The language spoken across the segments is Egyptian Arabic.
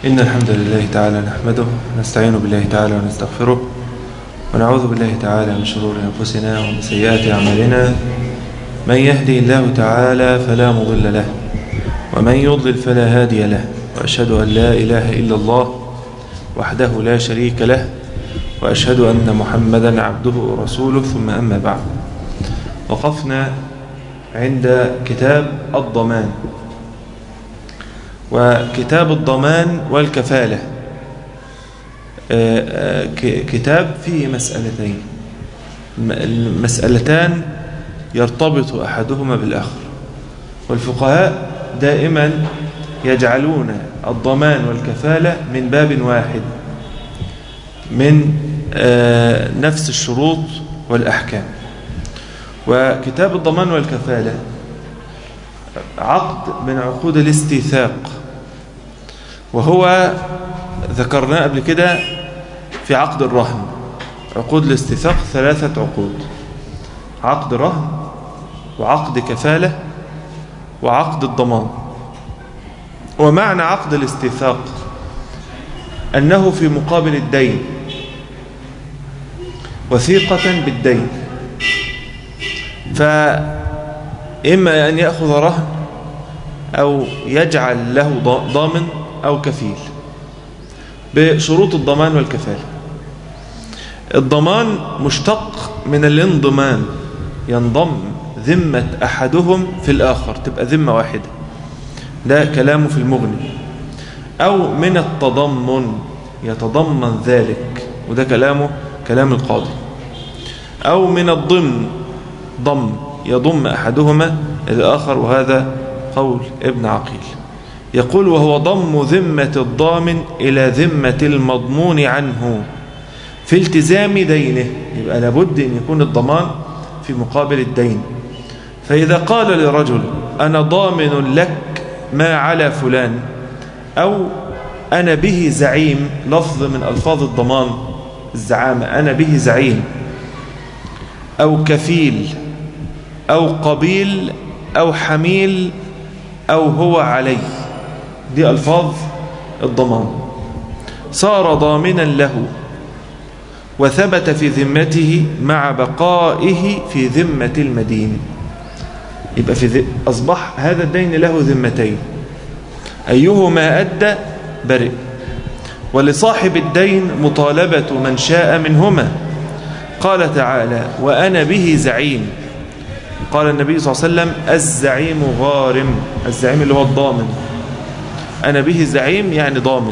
إن الحمد لله تعالى نحمده ونستعين بالله تعالى ونستغفره ونعوذ بالله تعالى من شرور أنفسنا ومن سيئات أعمالنا من يهدي الله تعالى فلا مضل له ومن يضلل فلا هادي له وأشهد أن لا إله إلا الله وحده لا شريك له وأشهد أن محمدا عبده ورسوله ثم أما بعد وقفنا عند كتاب الضمان وكتاب الضمان والكفالة كتاب فيه مسألتين المسألتان يرتبط أحدهما بالآخر والفقهاء دائما يجعلون الضمان والكفالة من باب واحد من نفس الشروط والأحكام وكتاب الضمان والكفالة عقد من عقود الاستيثاق وهو ذكرناه قبل كده في عقد الرهن عقود الاستيثاق ثلاثة عقود عقد رهن وعقد كفالة وعقد الضمان ومعنى عقد الاستيثاق أنه في مقابل الدين وثيقة بالدين فإما أن يأخذ رهن أو يجعل له ضامن أو كفيل بشروط الضمان والكفالة الضمان مشتق من الانضمان ينضم ذمة أحدهم في الآخر تبقى ذمة واحدة ده كلامه في المغني أو من التضمن يتضمن ذلك وده كلامه كلام القاضي أو من الضمن ضم يضم أحدهما الآخر وهذا قول ابن عقيل يقول وهو ضم ذمة الضامن إلى ذمة المضمون عنه في التزام دينه يبقى لابد أن يكون الضمان في مقابل الدين فإذا قال لرجل أنا ضامن لك ما على فلان أو أنا به زعيم لفظ من ألفاظ الضمان الزعامة أنا به زعيم أو كفيل أو قبيل أو حميل أو هو علي دي ألفاظ الضمان صار ضامنا له وثبت في ذمته مع بقائه في ذمة المدين يبقى في ذ... أصبح هذا الدين له ذمتين أيهما أدى برئ ولصاحب الدين مطالبة من شاء منهما قال تعالى وأنا به زعيم قال النبي صلى الله عليه وسلم الزعيم غارم الزعيم اللي هو الضامن أنا به زعيم يعني ضامن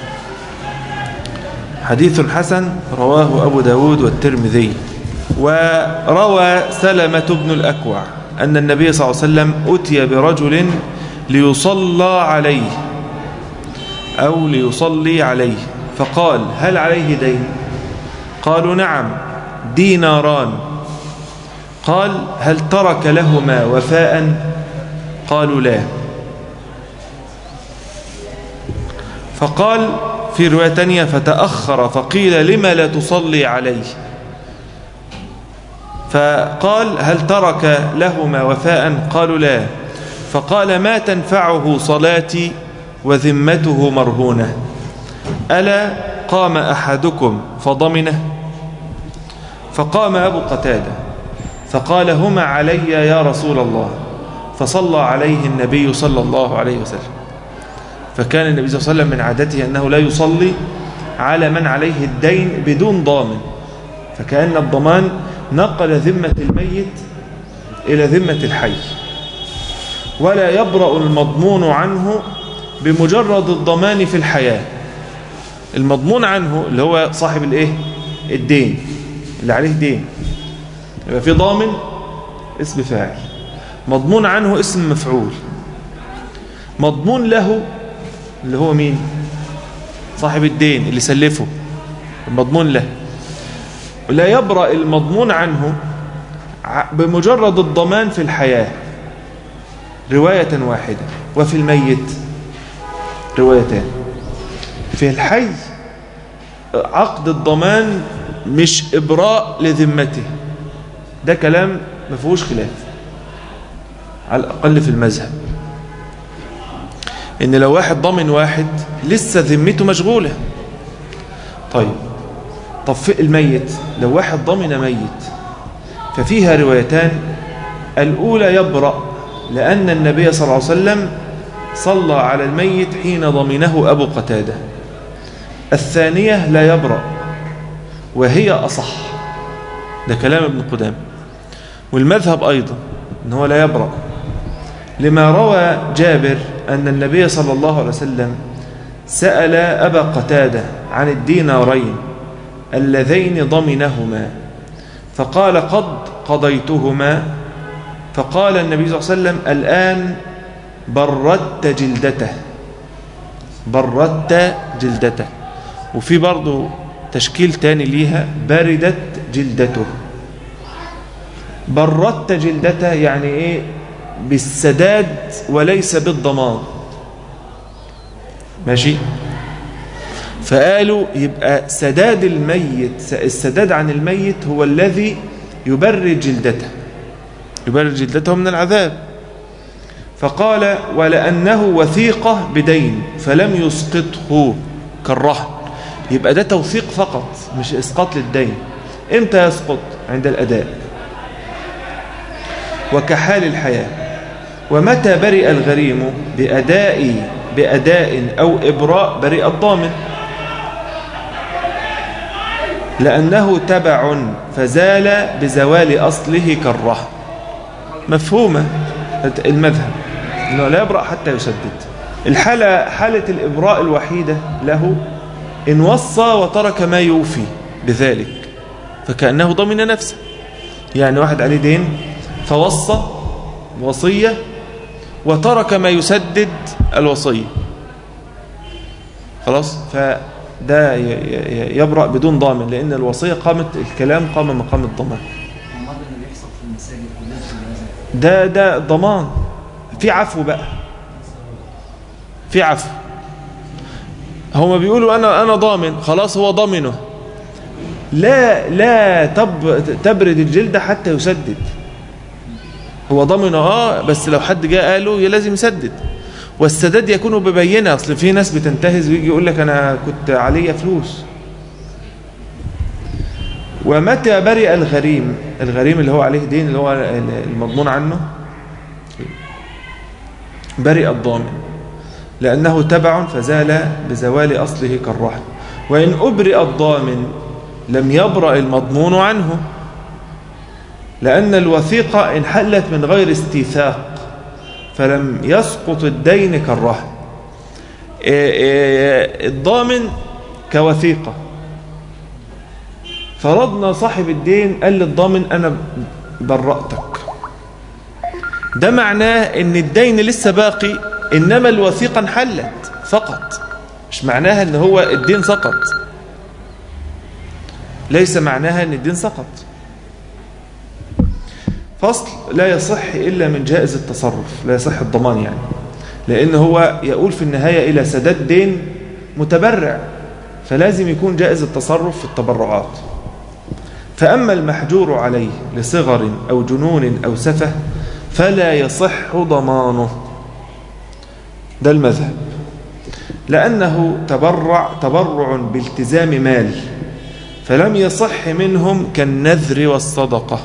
حديث حسن رواه أبو داود والترمذي وروى سلمة بن الأكوع أن النبي صلى الله عليه وسلم أتي برجل ليصلى عليه أو ليصلي عليه فقال هل عليه دين قالوا نعم ديناران قال هل ترك لهما وفاء قالوا لا فقال في رواية تانية فتأخر فقيل لما لا تصلي عليه فقال هل ترك لهما وفاء قالوا لا فقال ما تنفعه صلاتي وذمته مرهونة ألا قام أحدكم فضمنه فقام أبو قتادة فقال هما علي يا رسول الله فصلى عليه النبي صلى الله عليه وسلم فكان النبي صلى الله عليه وسلم من عادته أنه لا يصلي على من عليه الدين بدون ضامن فكأن الضمان نقل ذمة الميت إلى ذمة الحي ولا يبرأ المضمون عنه بمجرد الضمان في الحياة المضمون عنه اللي هو صاحب الايه الدين اللي عليه دين يبقى في ضامن اسم فاعل مضمون عنه اسم مفعول مضمون له اللي هو مين صاحب الدين اللي سلفه المضمون له لا يبرأ المضمون عنه بمجرد الضمان في الحياة رواية واحدة وفي الميت روايتان في الحي عقد الضمان مش إبراء لذمته ده كلام ما فيهوش خلاف على الأقل في المذهب ان لو واحد ضامن واحد لسه ذمته مشغولة طيب طب في الميت لو واحد ضمن ميت ففيها روايتان الأولى يبرأ لأن النبي صلى الله عليه وسلم صلى على الميت حين ضمنه أبو قتادة الثانية لا يبرأ وهي أصح ده كلام ابن قدام والمذهب أيضا أنه لا يبرأ لما روى جابر أن النبي صلى الله عليه وسلم سأل أبا قتادة عن الدينارين اللذين ضمنهما فقال قد قضيتهما فقال النبي صلى الله عليه وسلم الآن بردت جلدته بردت جلدته وفي برضه تشكيل تاني ليها بردت جلدته بردت جلدته يعني ايه بالسداد وليس بالضمان ماشي فقالوا يبقى سداد الميت السداد عن الميت هو الذي يبرد جلدته يبرد جلدته من العذاب فقال ولأنه وثيقة بدين فلم يسقطه كالرهن يبقى ده توثيق فقط مش إسقاط للدين إمتى يسقط عند الأداء وكحال الحياة ومتى برئ الغريم بأداء بأداء أو إبراء برئ الضامن لأنه تبع فزال بزوال أصله كالرهن مفهومة المذهب أنه لا يبرأ حتى يسدد الحالة حالة الإبراء الوحيدة له إن وصى وترك ما يوفي بذلك فكأنه ضمن نفسه يعني واحد عليه دين فوصى وصية وترك ما يسدد الوصية خلاص فده يبرأ بدون ضامن لأن الوصية قامت الكلام قام مقام الضمان ده ده ضمان في عفو بقى في عفو هما بيقولوا انا انا ضامن خلاص هو ضامنه لا لا تب تبرد الجلد حتى يسدد هو ضامنه اه بس لو حد جاء قاله لازم يسدد والسداد يكون ببينه اصل في ناس بتنتهز ويجي يقول لك انا كنت عليا فلوس ومتى برئ الغريم الغريم اللي هو عليه دين اللي هو المضمون عنه برئ الضامن لأنه تبع فزال بزوال أصله كالرهن وإن أبرئ الضامن لم يبرأ المضمون عنه لأن الوثيقة انحلت من غير استيثاق فلم يسقط الدين كالرهن الضامن كوثيقة فرضنا صاحب الدين قال للضامن أنا برأتك ده معناه ان الدين لسه باقي انما الوثيقة انحلت فقط مش معناها ان هو الدين سقط ليس معناها ان الدين سقط فصل لا يصح إلا من جائز التصرف لا يصح الضمان يعني لأن هو يقول في النهاية إلى سداد دين متبرع فلازم يكون جائز التصرف في التبرعات فأما المحجور عليه لصغر أو جنون أو سفه فلا يصح ضمانه ده المذهب لأنه تبرع تبرع بالتزام مال فلم يصح منهم كالنذر والصدقة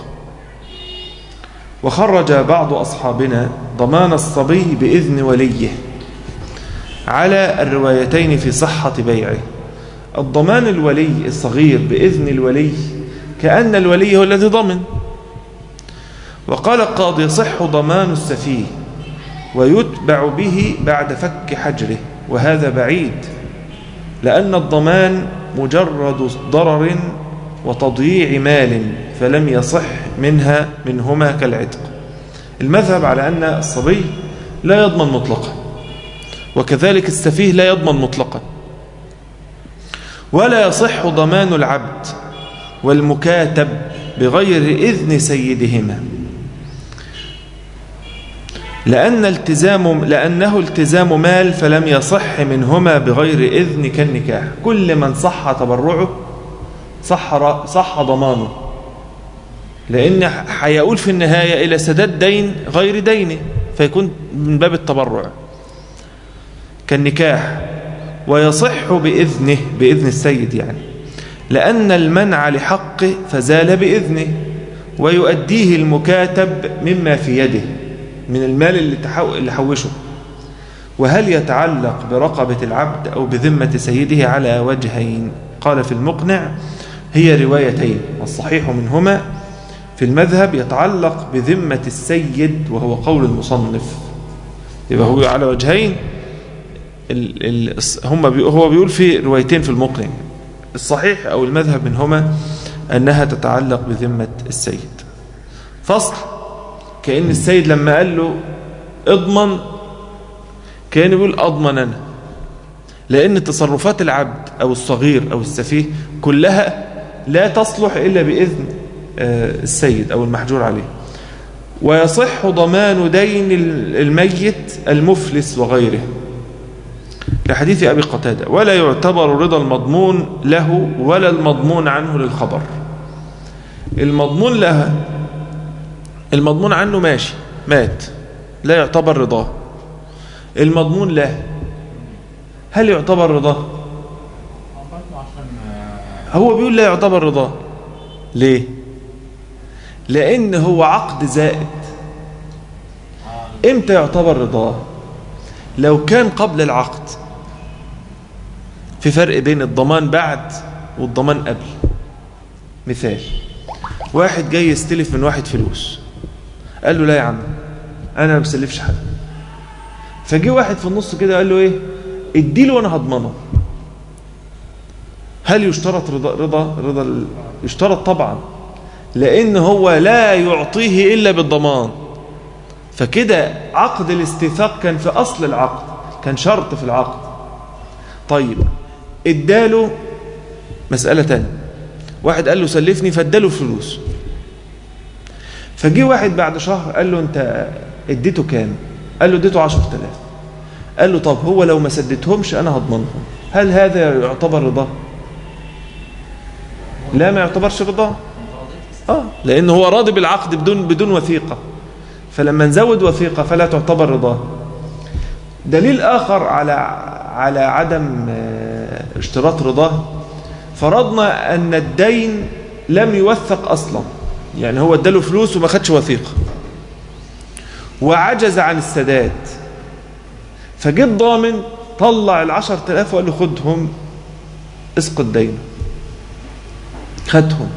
وخرج بعض أصحابنا ضمان الصبي بإذن وليه على الروايتين في صحة بيعه الضمان الولي الصغير بإذن الولي كأن الولي هو الذي ضمن وقال القاضي يصح ضمان السفيه ويتبع به بعد فك حجره وهذا بعيد لأن الضمان مجرد ضرر وتضييع مال فلم يصح منها منهما كالعتق المذهب على أن الصبي لا يضمن مطلقا وكذلك السفيه لا يضمن مطلقا ولا يصح ضمان العبد والمكاتب بغير إذن سيدهما لأن التزام لأنه التزام مال فلم يصح منهما بغير إذن كالنكاح كل من صح تبرعه صح, صح ضمانه لأن هيقول في النهاية إلى سداد دين غير دينه فيكون من باب التبرع كالنكاح ويصح بإذنه بإذن السيد يعني لأن المنع لحقه فزال بإذنه ويؤديه المكاتب مما في يده من المال اللي, تحو... اللي حوشه وهل يتعلق برقبة العبد أو بذمة سيده على وجهين قال في المقنع هي روايتين والصحيح منهما في المذهب يتعلق بذمة السيد وهو قول المصنف يبقى هو على وجهين ال ال هم بي هو بيقول في روايتين في المقنع الصحيح أو المذهب منهما أنها تتعلق بذمة السيد فصل كأن السيد لما قال له اضمن كان يقول أضمن أنا لأن تصرفات العبد أو الصغير أو السفيه كلها لا تصلح إلا بإذن السيد أو المحجور عليه ويصح ضمان دين الميت المفلس وغيره لحديث أبي قتادة ولا يعتبر رضا المضمون له ولا المضمون عنه للخبر المضمون له المضمون عنه ماشي مات لا يعتبر رضاه المضمون له هل يعتبر رضاه هو بيقول لا يعتبر رضاه ليه لان هو عقد زائد امتى يعتبر رضاه لو كان قبل العقد في فرق بين الضمان بعد والضمان قبل مثال واحد جاي يستلف من واحد فلوس قال له لا يا عم انا ما بسلفش حد فجي واحد في النص كده قال له ايه اديله وانا هضمنه هل يشترط رضا رضا رضا ال... يشترط طبعا لان هو لا يعطيه الا بالضمان فكده عقد الاستيثاق كان في اصل العقد كان شرط في العقد طيب اداله مسألة تانية واحد قال له سلفني فاداله فلوس فجي واحد بعد شهر قال له انت اديته كام قال له اديته 10000 قال له طب هو لو ما سددتهمش انا هضمنهم هل هذا يعتبر رضاه لا ما يعتبرش رضاه اه لان هو راضي بالعقد بدون بدون وثيقه فلما نزود وثيقه فلا تعتبر رضاه دليل اخر على على عدم اشتراط رضاه فرضنا ان الدين لم يوثق اصلا يعني هو اداله فلوس وما خدش وثيقه وعجز عن السداد فجيت ضامن طلع العشر تلاف وقال له خدهم اسقط دينه خدهم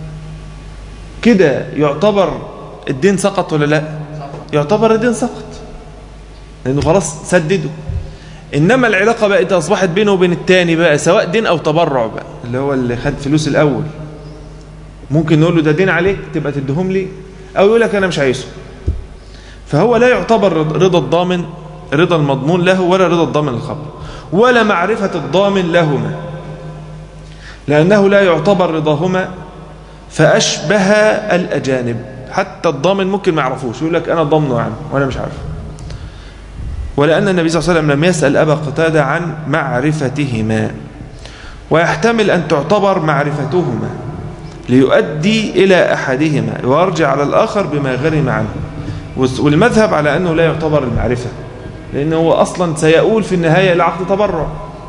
كده يعتبر الدين سقط ولا لا يعتبر الدين سقط لانه خلاص سدده انما العلاقه بقت اصبحت بينه وبين التاني بقى سواء دين او تبرع بقى اللي هو اللي خد فلوس الاول ممكن نقول له ده دين عليك تبقى تديهم لي او يقول لك انا مش عايزه فهو لا يعتبر رضا الضامن رضا المضمون له ولا رضا الضامن الخبر ولا معرفة الضامن لهما لأنه لا يعتبر رضاهما فأشبه الأجانب حتى الضامن ممكن ما يعرفوش يقول لك أنا ضامنه عنه وأنا مش عارف ولأن النبي صلى الله عليه وسلم لم يسأل أبا قتادة عن معرفتهما ويحتمل أن تعتبر معرفتهما ليؤدي إلى أحدهما ويرجع على الآخر بما غرم عنه والمذهب على أنه لا يعتبر المعرفة لأنه هو أصلا سيقول في النهاية إلى عقد تبرع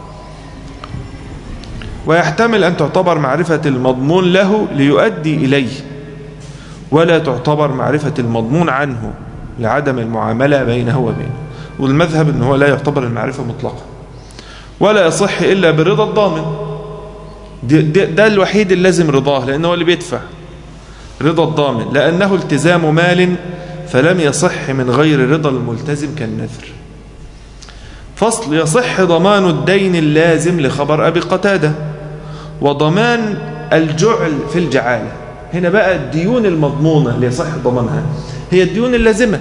ويحتمل أن تعتبر معرفة المضمون له ليؤدي إليه ولا تعتبر معرفة المضمون عنه لعدم المعاملة بينه وبينه والمذهب أنه لا يعتبر المعرفة مطلقا ولا يصح إلا برضا الضامن ده, ده الوحيد اللي لازم رضاه لأنه هو اللي بيدفع رضا الضامن لأنه التزام مال فلم يصح من غير رضا الملتزم كالنذر فصل يصح ضمان الدين اللازم لخبر أبي قتادة وضمان الجعل في الجعالة هنا بقى الديون المضمونة اللي يصح ضمانها هي الديون اللازمة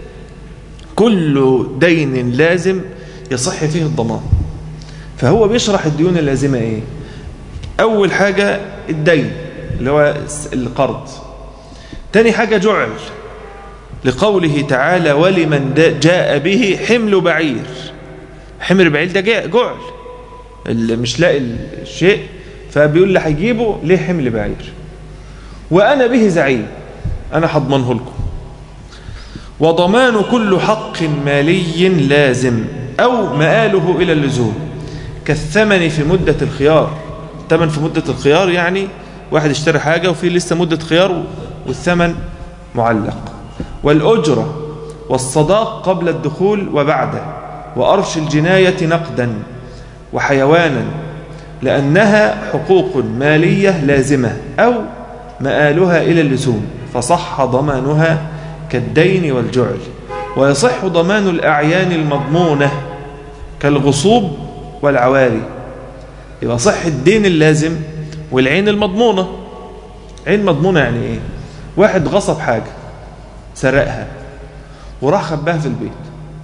كل دين لازم يصح فيه الضمان فهو بيشرح الديون اللازمة ايه اول حاجة الدين اللي هو القرض تاني حاجة جعل لقوله تعالى ولمن جاء به حمل بعير حمل بعير ده جعل اللي مش لاقي الشيء فبيقول اللي هيجيبه ليه حمل بعير وانا به زعيم انا هضمنه لكم وضمان كل حق مالي لازم أو مآله إلى اللزوم كالثمن في مدة الخيار الثمن في مدة الخيار يعني واحد اشترى حاجة وفي لسه مدة خيار والثمن معلق والأجرة والصداق قبل الدخول وبعده وأرش الجناية نقدا وحيوانا لأنها حقوق مالية لازمة أو مآلها إلى اللزوم فصح ضمانها كالدين والجعل ويصح ضمان الأعيان المضمونة كالغصوب والعواري يبقى صح الدين اللازم والعين المضمونة عين مضمونة يعني ايه واحد غصب حاجة سرقها وراح خباها في البيت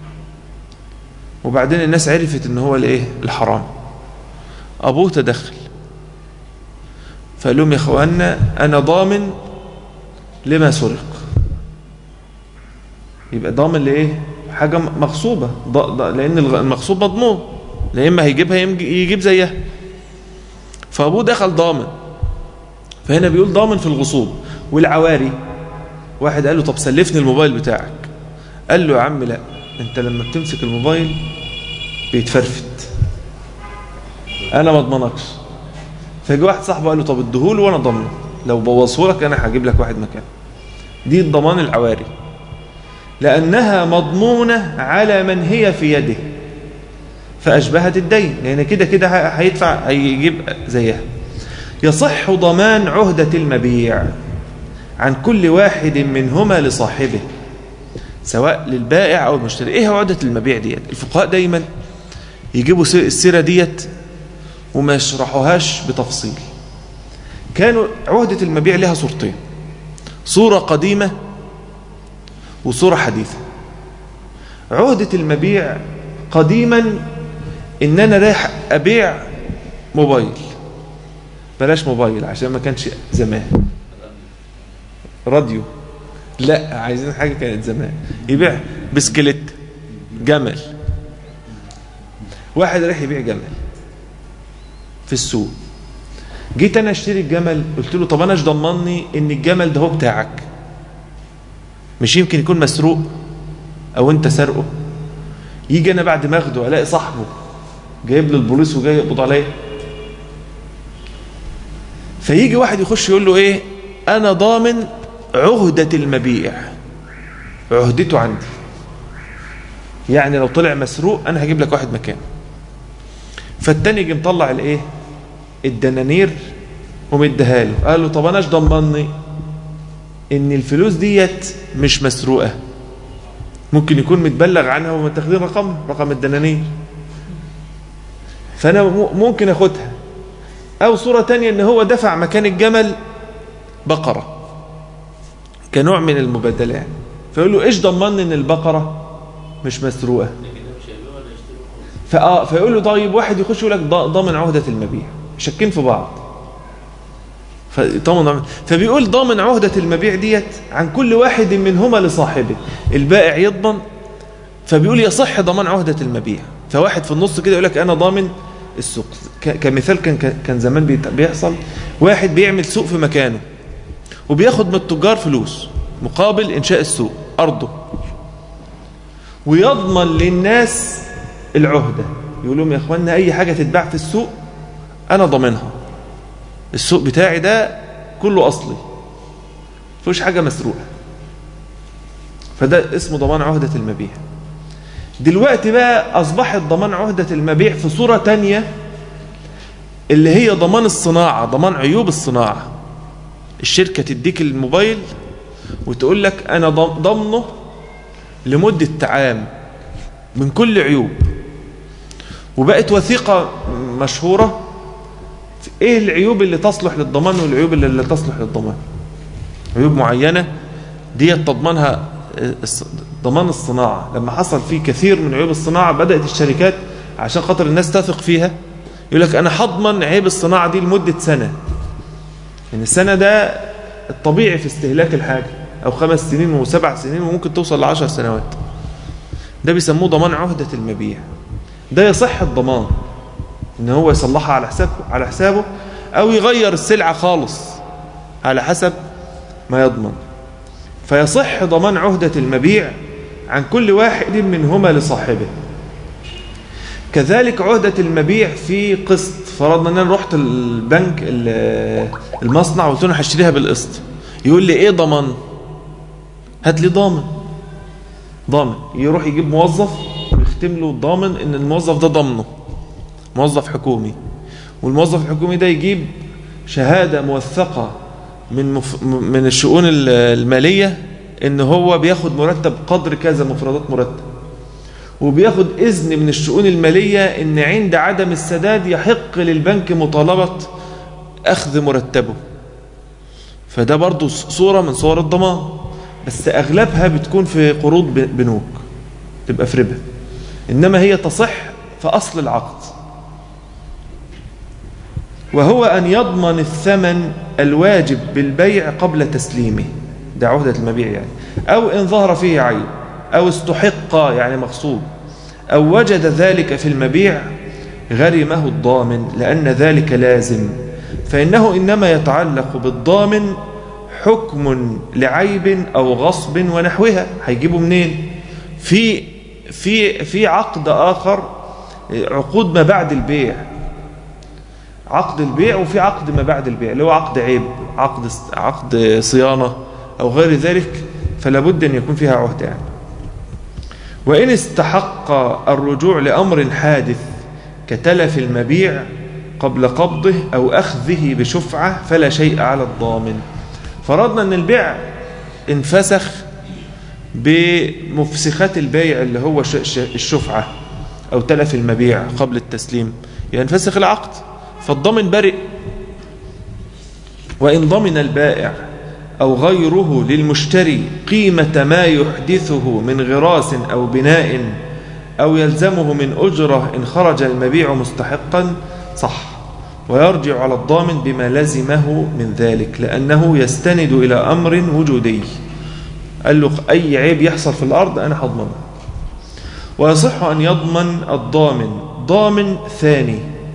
وبعدين الناس عرفت ان هو الايه الحرام ابوه تدخل فقال لهم يا اخوانا انا ضامن لما سرق يبقى ضامن لايه حاجه مغصوبه لان المغصوب مضمون لا اما هيجيبها يجيب زيها فابوه دخل ضامن فهنا بيقول ضامن في الغصوب والعواري واحد قال له طب سلفني الموبايل بتاعك قال له يا عم لا انت لما بتمسك الموبايل بيتفرفت انا ما اضمنكش فجي واحد صاحبه قال له طب اديهوله وانا ضامنه لو بوظه لك انا هجيب لك واحد مكانه دي الضمان العواري لانها مضمونه على من هي في يده فاشبهت الدين لان كده كده هيدفع هيجيب زيها يصح ضمان عهده المبيع عن كل واحد منهما لصاحبه سواء للبائع او المشتري ايه عهده المبيع ديت الفقهاء دايما يجيبوا السيره ديت وما يشرحوهاش بتفصيل كانوا عهدة المبيع لها صورتين صورة قديمة وصورة حديثة عهدة المبيع قديما ان انا رايح ابيع موبايل بلاش موبايل عشان ما كانش زمان راديو لا عايزين حاجة كانت زمان يبيع بسكليت جمل واحد رايح يبيع جمل في السوق جيت انا اشتري الجمل قلت له طب انا ايش ضمني ان الجمل ده هو بتاعك مش يمكن يكون مسروق او انت سرقه يجي انا بعد ما اخده الاقي صاحبه جايب لي البوليس وجاي يقبض عليا فيجي واحد يخش يقول له ايه انا ضامن عهدة المبيع عهدته عندي يعني لو طلع مسروق انا هجيب لك واحد مكانه فالتاني يجي مطلع الايه الدنانير ومديها له قال له طب انا ايش ضمني ان الفلوس ديت مش مسروقه ممكن يكون متبلغ عنها ومتاخدين رقم رقم الدنانير فانا ممكن اخدها او صوره تانية ان هو دفع مكان الجمل بقره كنوع من المبادلات فيقول له ايش ضمني ان البقره مش مسروقه فاه فيقول له طيب واحد يخش يقول لك ضامن عهده المبيع شاكين في بعض فضامن فبيقول ضامن عهدة المبيع ديت عن كل واحد منهما لصاحبه البائع يضمن فبيقول يصح ضمان عهدة المبيع فواحد في النص كده يقول لك أنا ضامن السوق كمثال كان كان زمان بيحصل واحد بيعمل سوق في مكانه وبياخد من التجار فلوس مقابل إنشاء السوق أرضه ويضمن للناس العهدة يقول لهم يا أخوانا أي حاجة تتباع في السوق أنا ضامنها السوق بتاعي ده كله أصلي فيهوش حاجة مسروقة فده اسمه ضمان عهدة المبيع دلوقتي بقى أصبحت ضمان عهدة المبيع في صورة تانية اللي هي ضمان الصناعة ضمان عيوب الصناعة الشركة تديك الموبايل وتقول لك أنا ضمنه لمدة عام من كل عيوب وبقت وثيقة مشهورة ايه العيوب اللي تصلح للضمان والعيوب اللي لا تصلح للضمان عيوب معينة دي تضمنها ضمان الصناعة لما حصل فيه كثير من عيوب الصناعة بدأت الشركات عشان خاطر الناس تثق فيها يقول لك أنا هضمن عيب الصناعة دي لمدة سنة يعني السنة ده الطبيعي في استهلاك الحاجة أو خمس سنين وسبع سنين وممكن توصل لعشر سنوات ده بيسموه ضمان عهدة المبيع ده يصح الضمان ان هو يصلحها على حسابه على حسابه او يغير السلعة خالص على حسب ما يضمن فيصح ضمان عهدة المبيع عن كل واحد منهما لصاحبه كذلك عهدة المبيع في قسط فرضنا ان انا رحت البنك المصنع وقلت له هشتريها بالقسط يقول لي ايه ضمان هات لي ضامن ضامن يروح يجيب موظف ويختم له ضامن ان الموظف ده ضمنه موظف حكومي والموظف الحكومي ده يجيب شهادة موثقة من مف... من الشؤون المالية ان هو بياخد مرتب قدر كذا مفردات مرتب وبياخد إذن من الشؤون المالية ان عند عدم السداد يحق للبنك مطالبة أخذ مرتبه فده برضو صورة من صور الضمان بس أغلبها بتكون في قروض بنوك تبقى في ربا إنما هي تصح في أصل العقد وهو أن يضمن الثمن الواجب بالبيع قبل تسليمه ده عهدة المبيع يعني أو إن ظهر فيه عيب أو استحق يعني مغصوب أو وجد ذلك في المبيع غرمه الضامن لأن ذلك لازم فإنه إنما يتعلق بالضامن حكم لعيب أو غصب ونحوها هيجيبه منين في في في عقد آخر عقود ما بعد البيع عقد البيع وفي عقد ما بعد البيع اللي هو عقد عيب عقد عقد صيانة أو غير ذلك فلا بد أن يكون فيها عهد يعني وإن استحق الرجوع لأمر حادث كتلف المبيع قبل قبضه أو أخذه بشفعة فلا شيء على الضامن فرضنا أن البيع انفسخ بمفسخات البيع اللي هو الشفعة أو تلف المبيع قبل التسليم ينفسخ العقد فالضامن برئ وإن ضمن البائع أو غيره للمشتري قيمة ما يحدثه من غراس أو بناء أو يلزمه من أجرة إن خرج المبيع مستحقا صح ويرجع على الضامن بما لزمه من ذلك لأنه يستند إلى أمر وجودي قال له أي عيب يحصل في الأرض أنا هضمنه ويصح أن يضمن الضامن ضامن ثاني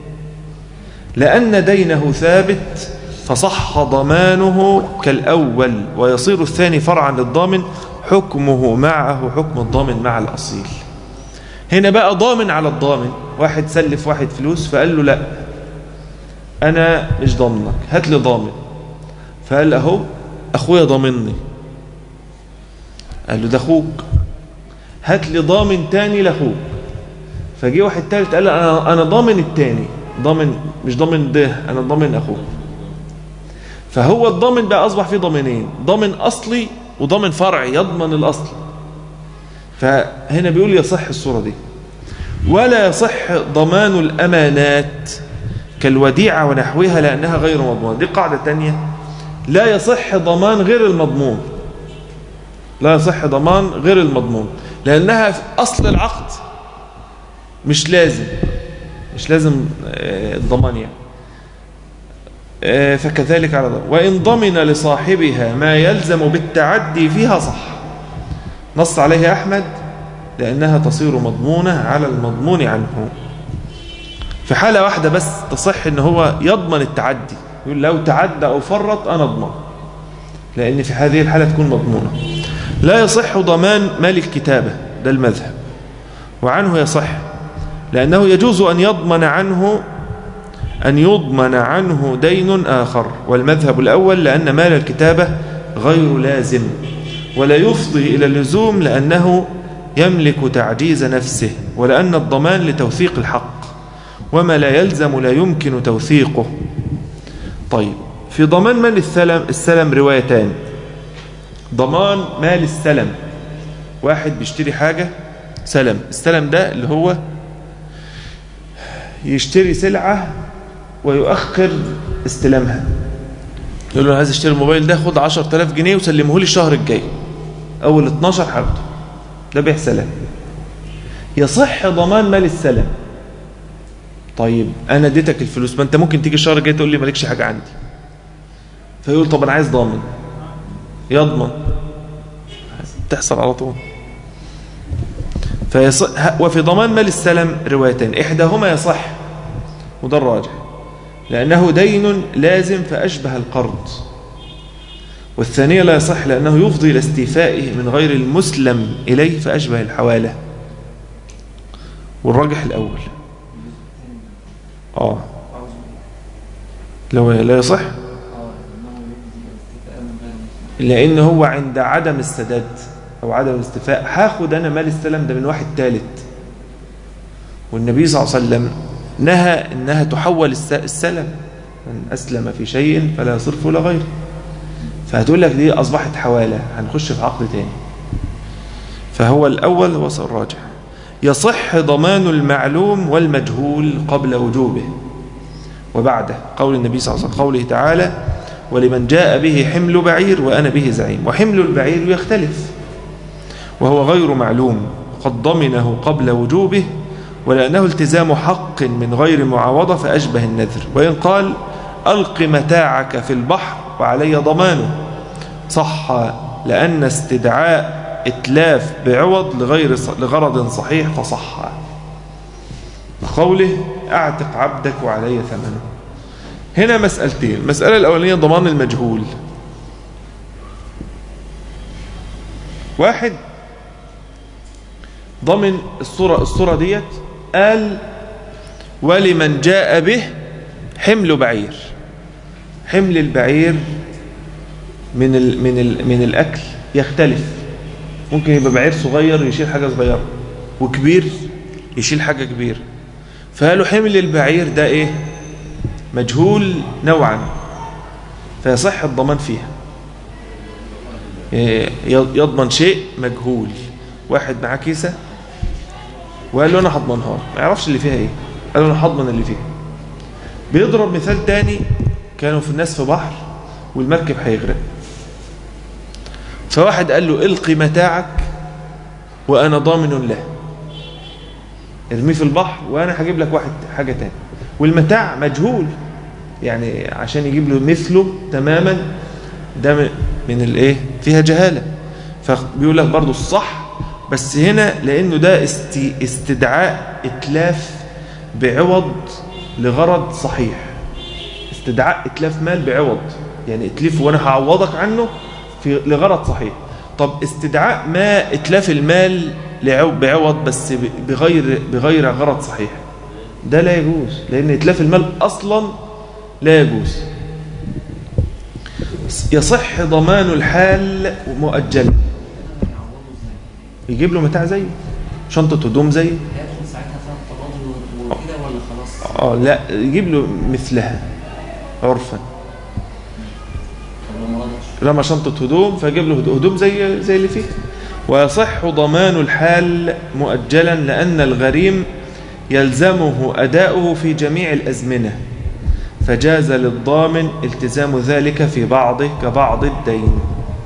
لأن دينه ثابت فصح ضمانه كالأول ويصير الثاني فرعا للضامن حكمه معه حكم الضامن مع الأصيل هنا بقى ضامن على الضامن واحد سلف واحد فلوس فقال له لا أنا مش ضامنك هات لي ضامن فقال أهو أخويا ضامني قال له ده أخوك هات لي ضامن تاني لأخوك فجي واحد تالت قال أنا, أنا ضامن التاني ضامن مش ضامن ده أنا ضامن أخوك فهو الضامن بقى أصبح فيه ضامنين ضامن أصلي وضامن فرعي يضمن الأصل فهنا بيقول يصح الصورة دي ولا يصح ضمان الأمانات كالوديعة ونحوها لأنها غير مضمونة دي قاعدة تانية لا يصح ضمان غير المضمون لا يصح ضمان غير المضمون لأنها في أصل العقد مش لازم مش لازم الضمان يعني فكذلك على ضمان وإن ضمن لصاحبها ما يلزم بالتعدي فيها صح نص عليه أحمد لأنها تصير مضمونة على المضمون عنه في حالة واحدة بس تصح ان هو يضمن التعدي يقول لو تعدى أو فرط أنا أضمن لأن في هذه الحالة تكون مضمونة لا يصح ضمان مال الكتابة ده المذهب وعنه يصح لأنه يجوز أن يضمن عنه أن يضمن عنه دين آخر والمذهب الأول لأن مال الكتابة غير لازم ولا يفضي إلى اللزوم لأنه يملك تعجيز نفسه ولأن الضمان لتوثيق الحق وما لا يلزم لا يمكن توثيقه طيب في ضمان مال السلم, السلم روايتان ضمان مال السلم واحد بيشتري حاجة سلم السلم ده اللي هو يشتري سلعة ويؤخر استلامها يقول له انا عايز اشتري الموبايل ده خد 10000 جنيه وسلمه لي الشهر الجاي اول 12 هاخده ده بيع سلام يصح ضمان مال السلم طيب انا اديتك الفلوس ما انت ممكن تيجي الشهر الجاي تقول لي مالكش حاجه عندي فيقول طب انا عايز ضامن يضمن تحصل على طول فيصح وفي ضمان مال السلم روايتين احداهما يصح وده الراجح لانه دين لازم فاشبه القرض والثانيه لا يصح لانه يفضي الى استيفائه من غير المسلم اليه فاشبه الحواله والراجح الاول اه لو لا يصح لان هو عند عدم السداد او عدم الاستفاء هاخد انا مال السلم ده من واحد ثالث والنبي صلى الله عليه وسلم نهى انها تحول السلم من اسلم في شيء فلا يصرفه الى غيره فهتقول لك دي اصبحت حواله هنخش في عقد تاني فهو الاول هو الراجح يصح ضمان المعلوم والمجهول قبل وجوبه وبعده قول النبي صلى الله عليه وسلم قوله تعالى ولمن جاء به حمل بعير وأنا به زعيم وحمل البعير يختلف وهو غير معلوم قد ضمنه قبل وجوبه ولأنه التزام حق من غير معاوضة فأشبه النذر وإن قال ألق متاعك في البحر وعلي ضمانه صح لأن استدعاء إتلاف بعوض لغير لغرض صحيح فصح قوله أعتق عبدك وعلي ثمنه هنا مسألتين المسألة الأولانية ضمان المجهول واحد ضمن الصورة الصورة ديت قال ولمن جاء به حمل بعير حمل البعير من ال من ال من الأكل يختلف ممكن يبقى بعير صغير يشيل حاجة صغيرة وكبير يشيل حاجة كبيرة فقالوا حمل البعير ده ايه مجهول نوعا فيصح الضمان فيها يضمن شيء مجهول واحد معاه كيسة وقال له انا هضمنها ما يعرفش اللي فيها ايه قال له انا هضمن اللي فيها بيضرب مثال تاني كانوا في الناس في بحر والمركب هيغرق فواحد قال له القي متاعك وانا ضامن له ارميه في البحر وانا هجيب لك واحد حاجه تاني والمتاع مجهول يعني عشان يجيب له مثله تماما ده من الايه فيها جهاله فبيقول لك برضه الصح بس هنا لانه ده استدعاء اتلاف بعوض لغرض صحيح استدعاء اتلاف مال بعوض يعني اتلفه وانا هعوضك عنه في لغرض صحيح طب استدعاء ما اتلاف المال بعوض بس بغير بغير غرض صحيح ده لا يجوز لان اتلاف المال اصلا لا يجوز يصح ضمان الحال مؤجلا يجيب له متاع زيه شنطه هدوم زيه اه لا يجيب له مثلها عرفا رمى شنطه هدوم فيجيب له هدوم زي زي اللي فيه ويصح ضمان الحال مؤجلا لأن الغريم يلزمه أداؤه في جميع الأزمنة فجاز للضامن التزام ذلك في بعضه كبعض الدين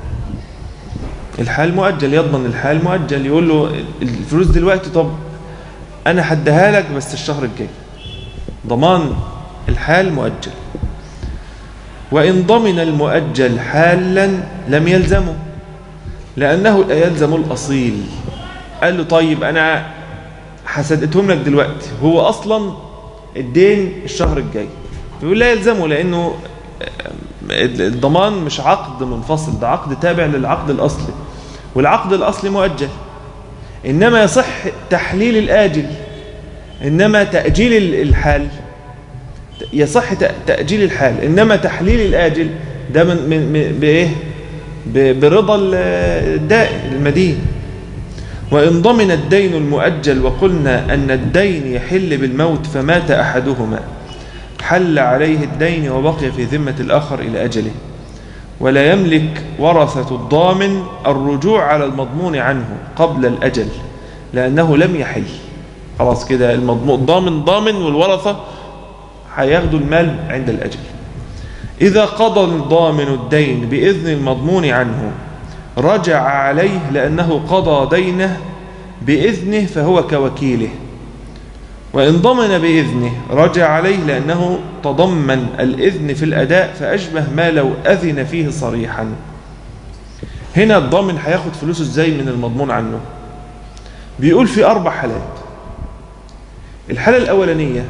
الحال مؤجل يضمن الحال مؤجل يقول له الفلوس دلوقتي طب أنا هديها لك بس الشهر الجاي ضمان الحال مؤجل وإن ضمن المؤجل حالا لم يلزمه لأنه لا يلزم الأصيل قال له طيب أنا حسدتهم لك دلوقتي هو أصلا الدين الشهر الجاي يقول لا يلزمه لأنه الضمان مش عقد منفصل ده عقد تابع للعقد الأصلي والعقد الأصلي مؤجل إنما يصح تحليل الآجل إنما تأجيل الحال يصح تأجيل الحال إنما تحليل الآجل ده من, من بإيه برضا الدائن المدين وإن ضمن الدين المؤجل وقلنا أن الدين يحل بالموت فمات أحدهما حل عليه الدين وبقي في ذمة الآخر إلى أجله ولا يملك ورثة الضامن الرجوع على المضمون عنه قبل الأجل لأنه لم يحل خلاص كده المضمون ضامن ضامن والورثة هياخدوا المال عند الأجل إذا قضى الضامن الدين بإذن المضمون عنه رجع عليه لأنه قضى دينه بإذنه فهو كوكيله وإن ضمن بإذنه رجع عليه لأنه تضمن الإذن في الأداء فأشبه ما لو أذن فيه صريحا هنا الضامن هياخد فلوسه ازاي من المضمون عنه بيقول في أربع حالات الحالة الأولانية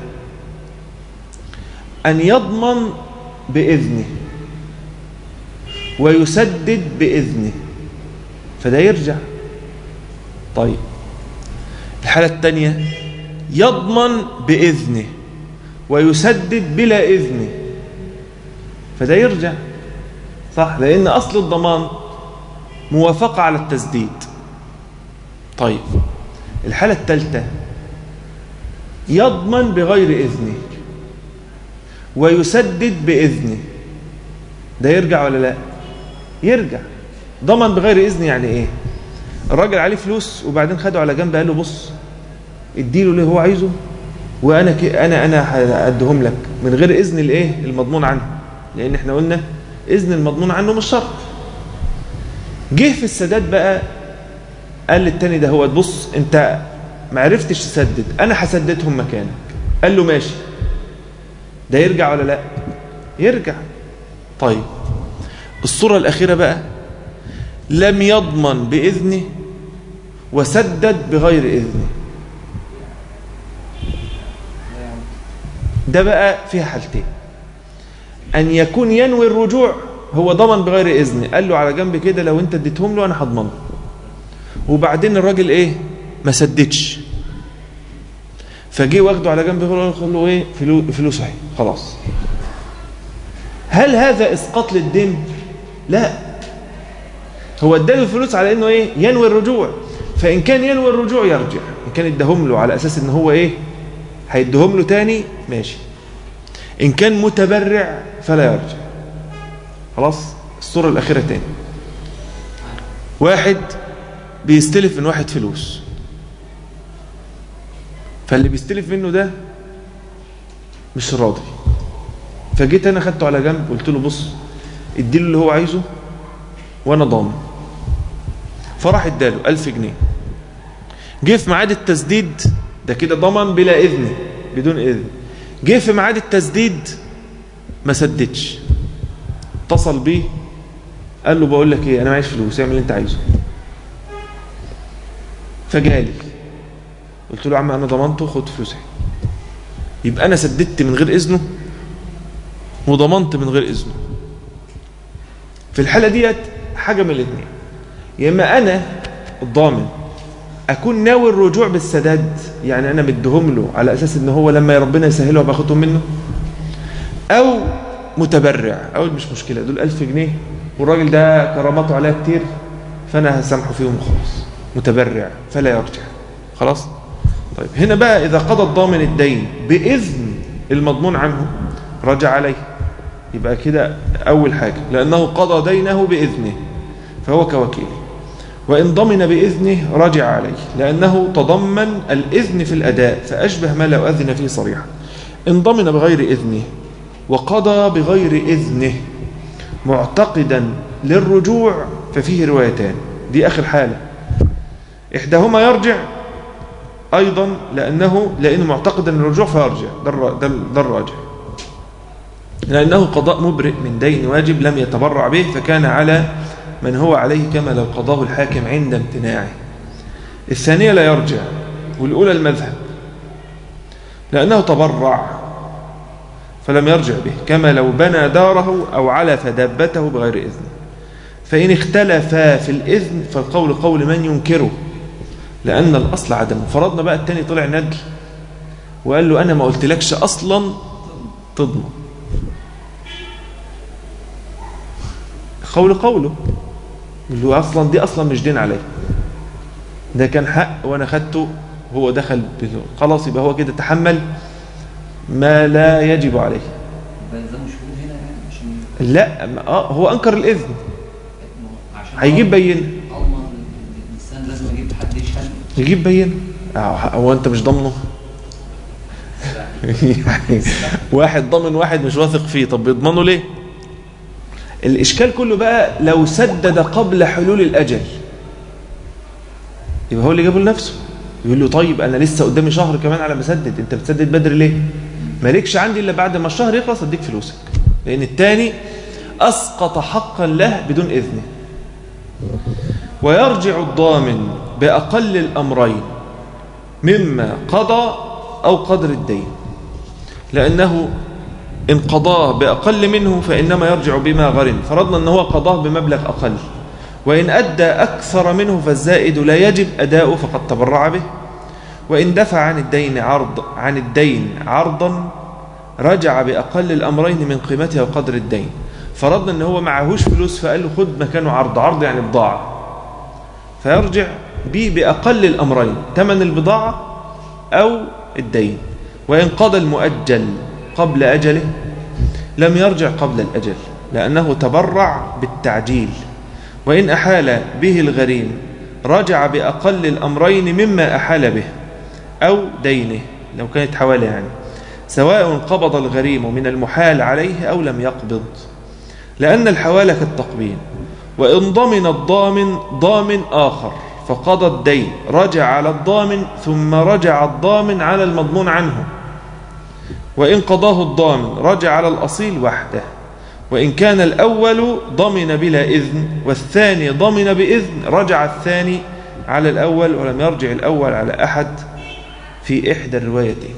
أن يضمن بإذنه ويسدد بإذنه فده يرجع طيب الحالة الثانية يضمن بإذنه ويسدد بلا إذنه فده يرجع صح لأن أصل الضمان موافقة على التسديد طيب الحالة الثالثة يضمن بغير إذنه ويسدد بإذنه ده يرجع ولا لا يرجع ضمن بغير إذن يعني إيه الراجل عليه فلوس وبعدين خده على جنب قال له بص اديله اللي هو عايزه وانا ك... انا انا هاديهم لك من غير اذن الايه المضمون عنه لان احنا قلنا اذن المضمون عنه مش شرط جه في السداد بقى قال للتاني ده هو بص انت ما عرفتش تسدد انا هسددهم مكانك قال له ماشي ده يرجع ولا لا يرجع طيب الصورة الأخيرة بقى لم يضمن بإذنه وسدد بغير إذنه ده بقى فيها حالتين أن يكون ينوي الرجوع هو ضمن بغير إذنه قال له على جنب كده لو أنت اديتهم له أنا هضمنه وبعدين الراجل إيه ما سددش فجي واخده على جنب قال له إيه فلو فلوسه اهي خلاص هل هذا إسقاط للدين لا هو اداله الفلوس على انه ايه ينوي الرجوع فان كان ينوي الرجوع يرجع ان كان اداهم له على اساس ان هو ايه هيديهم له تاني ماشي ان كان متبرع فلا يرجع خلاص الصورة الاخيرة تاني واحد بيستلف من واحد فلوس فاللي بيستلف منه ده مش راضي فجيت انا خدته على جنب قلت له بص اديله اللي هو عايزه وانا ضامن فراح اداله ألف جنيه جه في ميعاد التسديد ده كده ضمن بلا إذن بدون إذن جه في ميعاد التسديد ما سددش اتصل بيه قال له بقول لك ايه انا معيش فلوس اعمل اللي انت عايزه فجالي قلت له يا عم انا ضمنته خد فلوسي يبقى انا سددت من غير اذنه وضمنت من غير اذنه في الحاله ديت حاجه من الاثنين يا اما انا الضامن اكون ناوي الرجوع بالسداد يعني انا مديهم له على اساس ان هو لما ربنا يسهله باخدهم منه او متبرع اقول مش مشكله دول 1000 جنيه والراجل ده كراماته عليها كتير فانا هسامحه فيهم خلاص متبرع فلا يرجع خلاص طيب هنا بقى اذا قضى الضامن الدين باذن المضمون عنه رجع عليه يبقى كده اول حاجه لانه قضى دينه باذنه فهو كوكيله وإن ضمن بإذنه رجع عليه لأنه تضمن الإذن في الأداء فأشبه ما لو أذن فيه صريحا إن ضمن بغير إذنه وقضى بغير إذنه معتقدا للرجوع ففيه روايتان دي آخر حالة إحداهما يرجع أيضا لأنه لأنه معتقدا للرجوع فيرجع ده الراجع لأنه قضاء مبرئ من دين واجب لم يتبرع به فكان على من هو عليه كما لو قضاه الحاكم عند امتناعه الثانية لا يرجع والأولى المذهب لأنه تبرع فلم يرجع به كما لو بنى داره أو علف دابته بغير إذن فإن اختلفا في الإذن فالقول قول من ينكره لأن الأصل عدمه فرضنا بقى التاني طلع ندل وقال له أنا ما قلتلكش أصلا تضمن قول قوله اللي هو اصلا دي اصلا مش دين عليه ده كان حق وانا خدته هو دخل خلاص يبقى هو كده تحمل ما لا يجب عليه لا اه هو انكر الاذن هيجيب بين يجيب بين هو انت مش ضامنه واحد ضامن واحد مش واثق فيه طب بيضمنه ليه الإشكال كله بقى لو سدد قبل حلول الأجل يبقى هو اللي جابه لنفسه يقول له طيب أنا لسه قدامي شهر كمان على ما أسدد أنت بتسدد بدري ليه مالكش عندي إلا بعد ما الشهر يخلص أديك فلوسك لأن التاني أسقط حقا له بدون إذنه ويرجع الضامن بأقل الأمرين مما قضى أو قدر الدين لأنه إن قضاه بأقل منه فإنما يرجع بما غرم فرضنا أنه هو قضاه بمبلغ أقل وإن أدى أكثر منه فالزائد لا يجب أداؤه فقد تبرع به وإن دفع عن الدين عرض عن الدين عرضا رجع بأقل الأمرين من قيمتها وقدر الدين فرض ان هو معهوش فلوس فقال له خد مكانه عرض عرض يعني بضاعة فيرجع بيه بأقل الأمرين ثمن البضاعة أو الدين وإن قضى المؤجل قبل أجله لم يرجع قبل الأجل لأنه تبرع بالتعجيل وإن أحال به الغريم رجع بأقل الأمرين مما أحال به أو دينه لو كانت حوالي يعني سواء قبض الغريم من المحال عليه أو لم يقبض لأن الحوالة كالتقبيل وإن ضمن الضامن ضامن آخر فقضى الدين رجع على الضامن ثم رجع الضامن على المضمون عنه وإن قضاه الضامن رجع على الأصيل وحده وإن كان الأول ضمن بلا إذن والثاني ضمن بإذن رجع الثاني على الأول ولم يرجع الأول على أحد في إحدى الروايتين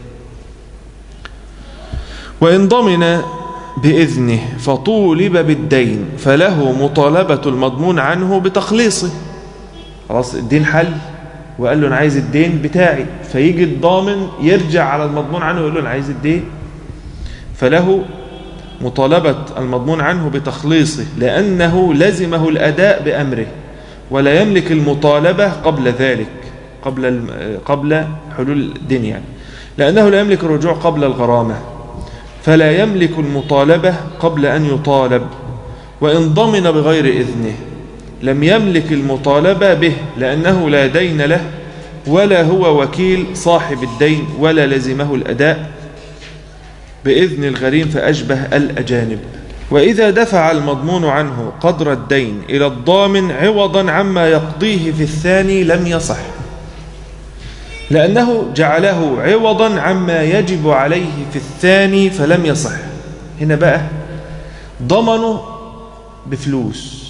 وإن ضمن بإذنه فطولب بالدين فله مطالبة المضمون عنه بتخليصه خلاص الدين حل وقال له أنا عايز الدين بتاعي فيجي الضامن يرجع على المضمون عنه ويقول له أنا عايز الدين فله مطالبة المضمون عنه بتخليصه لأنه لزمه الأداء بأمره ولا يملك المطالبة قبل ذلك قبل قبل حلول الدين يعني لأنه لا يملك الرجوع قبل الغرامة فلا يملك المطالبة قبل أن يطالب وإن ضمن بغير إذنه لم يملك المطالبة به لأنه لا دين له ولا هو وكيل صاحب الدين ولا لزمه الأداء بإذن الغريم فأشبه الأجانب وإذا دفع المضمون عنه قدر الدين إلى الضامن عوضا عما يقضيه في الثاني لم يصح لأنه جعله عوضا عما يجب عليه في الثاني فلم يصح هنا بقى ضمنه بفلوس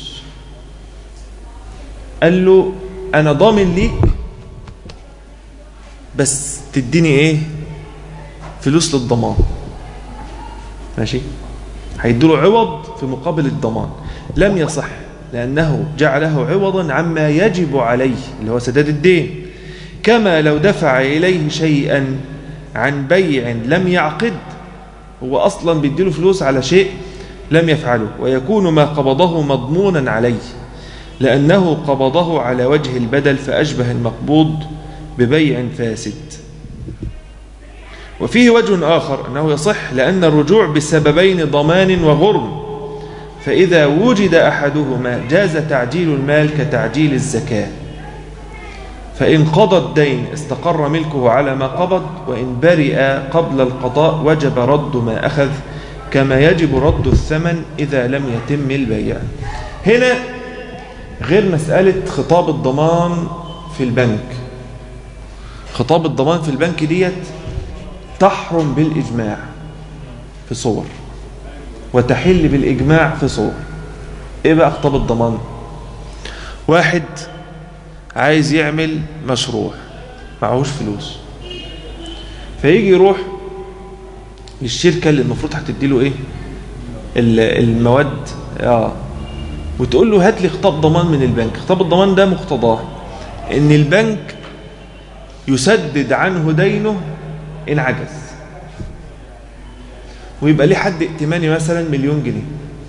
قال له أنا ضامن ليك بس تديني إيه فلوس للضمان ماشي هيدوله عوض في مقابل الضمان لم يصح لأنه جعله عوضا عما يجب عليه اللي هو سداد الدين كما لو دفع إليه شيئا عن بيع لم يعقد هو أصلا بيديله فلوس على شيء لم يفعله ويكون ما قبضه مضمونا عليه لأنه قبضه على وجه البدل فأشبه المقبوض ببيع فاسد وفيه وجه آخر أنه يصح لأن الرجوع بسببين ضمان وغرم فإذا وجد أحدهما جاز تعجيل المال كتعجيل الزكاة فإن قضى الدين استقر ملكه على ما قبض وإن برئ قبل القضاء وجب رد ما أخذ كما يجب رد الثمن إذا لم يتم البيع هنا غير مسألة خطاب الضمان في البنك خطاب الضمان في البنك ديت تحرم بالإجماع في صور وتحل بالإجماع في صور إيه بقى خطاب الضمان واحد عايز يعمل مشروع معهوش فلوس فيجي يروح للشركة اللي المفروض هتديله ايه المواد اه وتقول له هات لي خطاب ضمان من البنك خطاب الضمان ده مقتضاه ان البنك يسدد عنه دينه ان عجز ويبقى ليه حد ائتماني مثلا مليون جنيه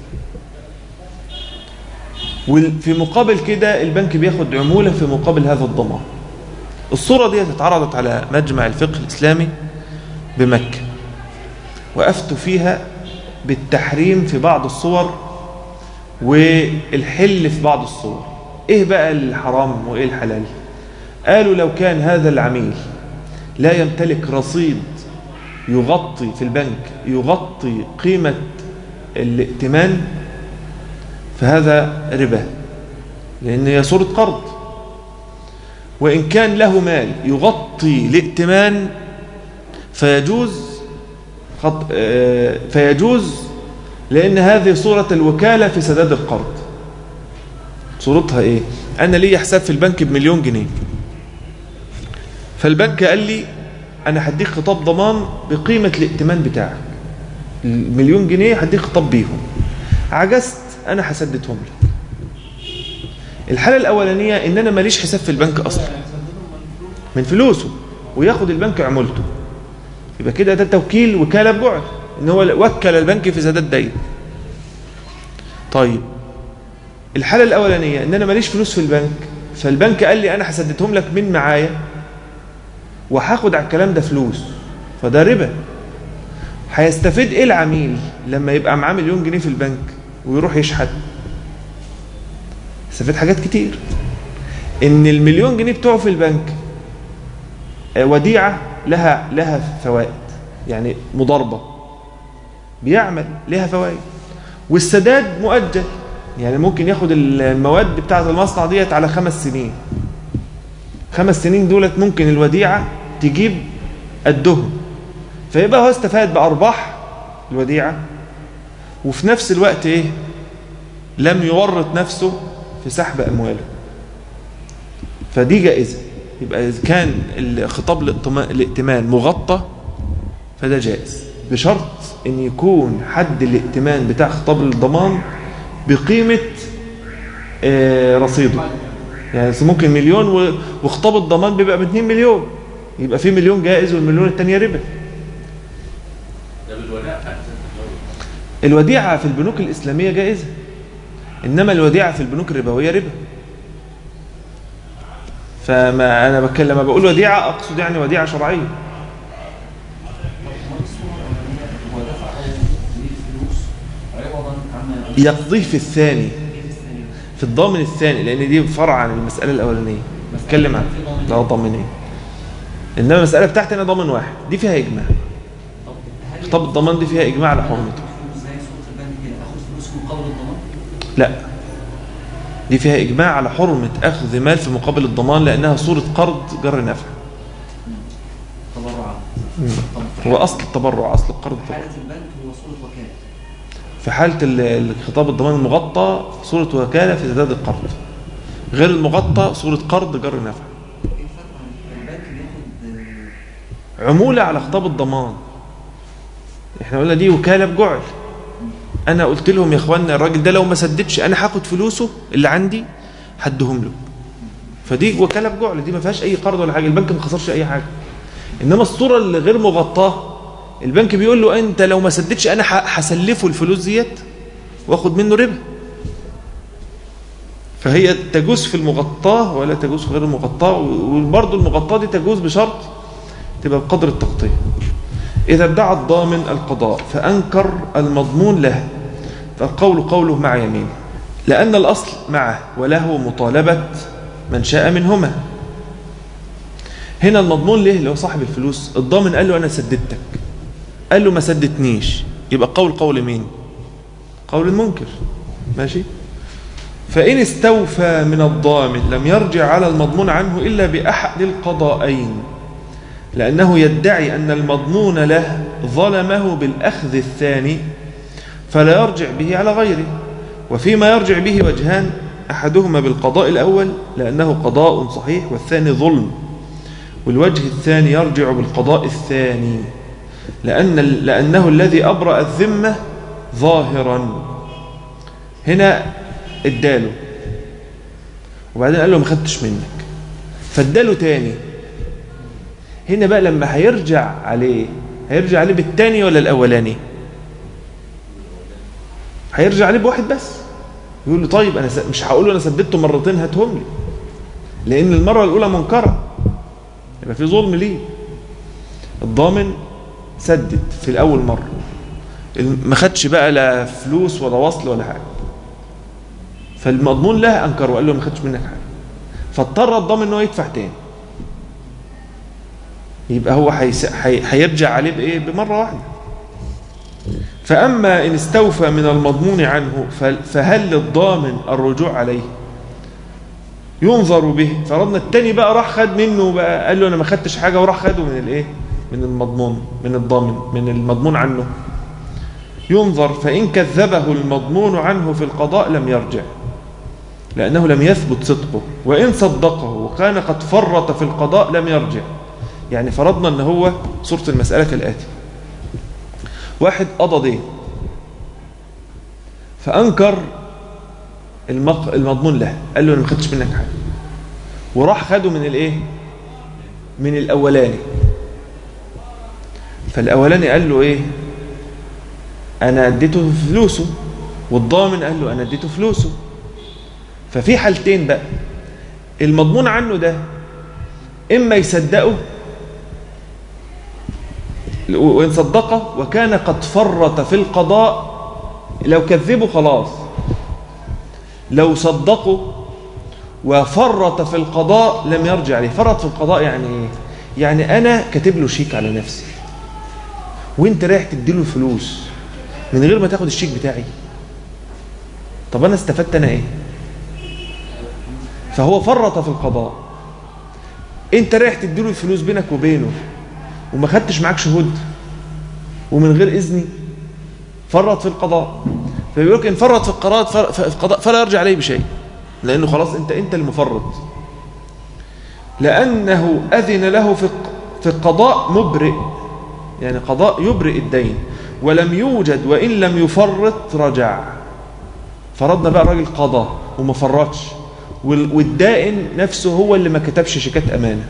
وفي مقابل كده البنك بياخد عمولة في مقابل هذا الضمان الصورة دي اتعرضت على مجمع الفقه الإسلامي بمكة وأفتوا فيها بالتحريم في بعض الصور والحل في بعض الصور ايه بقى الحرام وايه الحلال قالوا لو كان هذا العميل لا يمتلك رصيد يغطي في البنك يغطي قيمة الائتمان فهذا ربا لأن هي صورة قرض وإن كان له مال يغطي الائتمان فيجوز خط... فيجوز لأن هذه صورة الوكالة في سداد القرض صورتها إيه أنا لي حساب في البنك بمليون جنيه فالبنك قال لي أنا هديك خطاب ضمان بقيمة الائتمان بتاعك المليون جنيه هديك خطاب بيهم عجزت أنا هسددهم لك الحالة الأولانية إن أنا ماليش حساب في البنك أصلا من فلوسه وياخد البنك عمولته يبقى كده ده توكيل وكالة ببعد ان هو وكل البنك في سداد دين طيب الحالة الأولانية ان انا ماليش فلوس في البنك فالبنك قال لي انا هسددهم لك من معايا وهاخد على الكلام ده فلوس فده ربا هيستفيد ايه العميل لما يبقى معاه مليون جنيه في البنك ويروح يشحت يستفيد حاجات كتير ان المليون جنيه بتوعه في البنك وديعة لها لها فوائد يعني مضاربة بيعمل لها فوائد والسداد مؤجل يعني ممكن ياخد المواد بتاعة المصنع ديت على خمس سنين خمس سنين دولت ممكن الوديعة تجيب قدهم فيبقى هو استفاد بأرباح الوديعة وفي نفس الوقت ايه لم يورط نفسه في سحب أمواله فدي جائزة يبقى إذا كان خطاب الائتمان مغطى فده جائز بشرط ان يكون حد الائتمان بتاع خطاب الضمان بقيمة رصيده يعني ممكن مليون وخطاب الضمان بيبقى ب 2 مليون يبقى في مليون جائز والمليون الثانيه ربا الوديعة في البنوك الإسلامية جائزة إنما الوديعة في البنوك الربوية ربا فما أنا بتكلم لما بقول وديعة أقصد يعني وديعة شرعية يقضيه في الثاني في الضامن الثاني لأن دي فرع عن المسألة الأولانية بتكلم عن لا ضامنين إنما المسألة بتاعتي أنا ضامن واحد دي فيها إجماع خطاب الضمان دي فيها إجماع على حرمته لا دي فيها إجماع على حرمة أخذ مال في مقابل الضمان لأنها صورة قرض جر نفع هو أصل التبرع أصل القرض حالة البنك هو صورة وكالة في حالة الخطاب الضمان المغطى صورة وكالة في سداد القرض غير المغطى صورة قرض جر نفع ايه الفرق عن البنك بياخد آه، عمولة على خطاب الضمان احنا قلنا دي وكالة بجعل انا قلت لهم يا اخوانا الراجل ده لو ما سددش انا هاخد فلوسه اللي عندي هديهم له فدي وكالة بجعل دي ما فيهاش اي قرض ولا حاجة البنك ما خسرش اي حاجة انما الصورة اللي غير مغطاة البنك بيقول له انت لو ما سددش انا ه- هسلفه الفلوس ديت واخد منه ربا فهي تجوز في المغطاة ولا تجوز في غير المغطاة وبرضه المغطاة دي تجوز بشرط تبقى بقدر التغطية إذا ادعى الضامن القضاء فأنكر المضمون له فالقول قوله مع يمين لأن الأصل معه وله مطالبة من شاء منهما هنا المضمون ليه اللي هو صاحب الفلوس الضامن قال له أنا سددتك قال له ما سددتنيش يبقى قول قول مين قول المنكر ماشي فإن استوفى من الضامن لم يرجع على المضمون عنه إلا بأحد القضاءين لأنه يدعي أن المضمون له ظلمه بالأخذ الثاني فلا يرجع به على غيره وفيما يرجع به وجهان أحدهما بالقضاء الأول لأنه قضاء صحيح والثاني ظلم والوجه الثاني يرجع بالقضاء الثاني لأن لأنه الذي أبرأ الذمة ظاهرا هنا اداله وبعدين قال له ما خدتش منك فاداله تاني هنا بقى لما هيرجع عليه هيرجع عليه بالتاني ولا الأولاني هيرجع عليه بواحد بس يقول له طيب أنا س... مش هقول له أنا سددته مرتين هاتهم لي لأن المرة الأولى منكرة يبقى في ظلم ليه الضامن سدد في الأول مرة ما خدش بقى لا فلوس ولا وصل ولا حاجة فالمضمون له أنكر وقال له ما خدش منك حاجة فاضطر الضامن ان هو يدفع تاني يبقى هو هيس... هي... هيرجع عليه بإيه بمرة واحدة فأما إن استوفى من المضمون عنه ف... فهل للضامن الرجوع عليه ينظر به فرضنا التاني بقى راح خد منه بقى قال له أنا ما خدتش حاجة وراح خده من الإيه من المضمون من الضامن من المضمون عنه ينظر فإن كذبه المضمون عنه في القضاء لم يرجع لأنه لم يثبت صدقه وإن صدقه وكان قد فرط في القضاء لم يرجع يعني فرضنا أن هو صورة المسألة كالآتي واحد قضى دين فأنكر المق... المضمون له قال له أنا ما خدتش منك حاجة وراح خده من الإيه من الأولاني فالأولاني قال له إيه أنا اديته فلوسه والضامن قال له أنا اديته فلوسه ففي حالتين بقى المضمون عنه ده إما يصدقه وإن صدقه وكان قد فرط في القضاء لو كذبه خلاص لو صدقه وفرط في القضاء لم يرجع عليه فرط في القضاء يعني ايه يعني انا كاتب له شيك على نفسي وانت رايح تديله فلوس من غير ما تاخد الشيك بتاعي طب انا استفدت انا ايه فهو فرط في القضاء انت رايح تديله الفلوس بينك وبينه وما خدتش معاك شهود ومن غير اذني فرط في القضاء فبيقول لك ان فرط في القضاء في القضاء فلا يرجع عليه بشيء لانه خلاص انت انت المفرط لانه اذن له في في القضاء مبرئ يعني قضاء يبرئ الدين ولم يوجد وان لم يفرط رجع فرضنا بقى الراجل قضى وما فرطش والدائن نفسه هو اللي ما كتبش شيكات امانه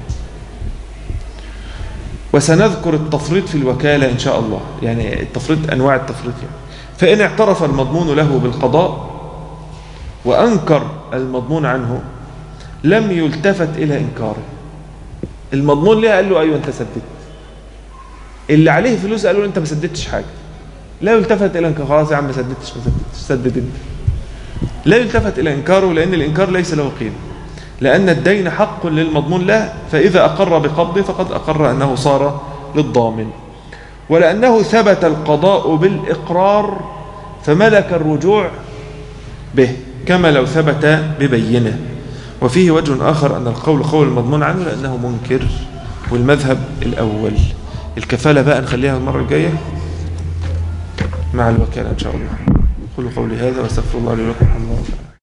وسنذكر التفريط في الوكالة إن شاء الله يعني التفريط أنواع التفريط يعني فإن اعترف المضمون له بالقضاء وأنكر المضمون عنه لم يلتفت إلى إنكاره المضمون ليه قال له أيوة أنت سددت اللي عليه فلوس قالوا له أنت ما سددتش حاجة لا يلتفت إلى إنكاره خلاص يا عم ما سددتش ما سددتش سدد أنت لا يلتفت إلى إنكاره لأن الإنكار ليس له قيمة لأن الدين حق للمضمون له فإذا أقر بقبضه فقد أقر أنه صار للضامن ولأنه ثبت القضاء بالإقرار فملك الرجوع به كما لو ثبت ببينه وفيه وجه آخر أن القول قول المضمون عنه لأنه منكر والمذهب الأول الكفالة بقى نخليها المرة الجاية مع الوكالة إن شاء الله قولوا قولي هذا واستغفر الله لي ولكم الحمد لله